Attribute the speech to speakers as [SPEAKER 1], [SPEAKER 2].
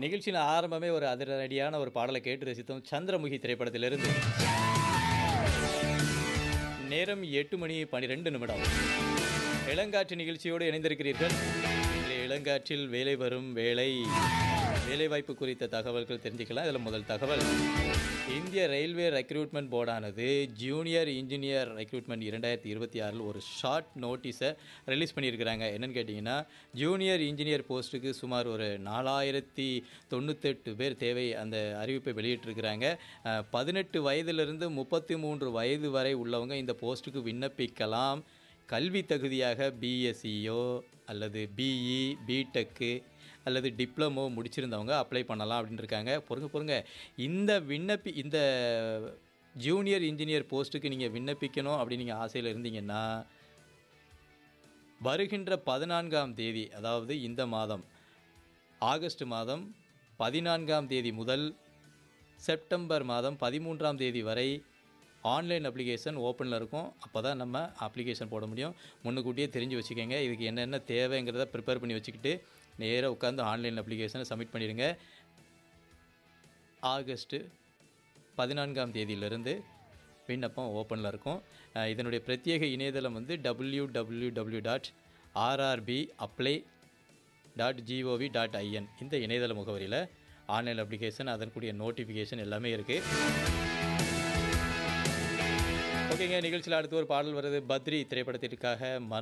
[SPEAKER 1] நிகழ்ச்சியின் ஆரம்பமே ஒரு அதிரடியான ஒரு பாடலை கேட்டு ரசித்தோம் சந்திரமுகி திரைப்படத்திலிருந்து நேரம் எட்டு மணி பன்னிரெண்டு நிமிடம் இளங்காற்று நிகழ்ச்சியோடு இணைந்திருக்கிறீர்கள் இன்றைய இளங்காற்றில் வேலை வரும் வேலை வேலைவாய்ப்பு குறித்த தகவல்கள் தெரிஞ்சுக்கலாம் இதில் முதல் தகவல் இந்திய ரயில்வே ரெக்ரூட்மெண்ட் போர்டானது ஜூனியர் இன்ஜினியர் ரெக்ரூட்மெண்ட் இரண்டாயிரத்தி இருபத்தி ஆறில் ஒரு ஷார்ட் நோட்டீஸை ரிலீஸ் பண்ணியிருக்கிறாங்க என்னன்னு கேட்டிங்கன்னா ஜூனியர் இன்ஜினியர் போஸ்ட்டுக்கு சுமார் ஒரு நாலாயிரத்தி தொண்ணூத்தெட்டு பேர் தேவை அந்த அறிவிப்பை வெளியிட்டிருக்கிறாங்க அஹ், பதினெட்டு வயதிலிருந்து முப்பத்தி மூன்று வயது வரை உள்ளவங்க இந்த போஸ்ட்டுக்கு விண்ணப்பிக்கலாம் கல்வி தகுதியாக பிஎஸ்சியோ அல்லது பிஇ பிடெக்கு அல்லது டிப்ளமோ முடிச்சிருந்தவங்க அப்ளை பண்ணலாம் அப்படின்னு இருக்காங்க பொறுங்க பொறுங்க இந்த விண்ணப்பி இந்த ஜூனியர் இன்ஜினியர் போஸ்ட்டுக்கு நீங்கள் விண்ணப்பிக்கணும் அப்படின்னு நீங்கள் ஆசையில் இருந்தீங்கன்னா வருகின்ற பதினான்காம் தேதி அதாவது இந்த மாதம் ஆகஸ்ட் மாதம் பதினான்காம் தேதி முதல் செப்டம்பர் மாதம் பதிமூன்றாம் தேதி வரை ஆன்லைன் அப்ளிகேஷன் ஓப்பனில் இருக்கும் அப்போ தான் நம்ம அப்ளிகேஷன் போட முடியும் முன்னுக்கூட்டியே தெரிஞ்சு வச்சுக்கோங்க இதுக்கு என்னென்ன தேவைங்கிறத ப்ரிப்பேர் பண்ணி வச்சுக்கிட்டு நேராக உட்காந்து ஆன்லைன் அப்ளிகேஷனை சப்மிட் பண்ணிடுங்க ஆகஸ்ட்டு பதினான்காம் தேதியிலிருந்து விண்ணப்பம் ஓப்பனில் இருக்கும் அஹ் இதனுடைய பிரத்யேக இணையதளம் வந்து W W W dot RRB apply dot GOV dot IN இந்த இணையதள முகவரியில் ஆன்லைன் அப்ளிகேஷன் அதற்குரிய நோட்டிஃபிகேஷன் எல்லாமே இருக்குது ஓகேங்க நிகழ்ச்சியில் அடுத்து ஒரு பாடல் வருது பத்ரி திரைப்படத்திற்காக மன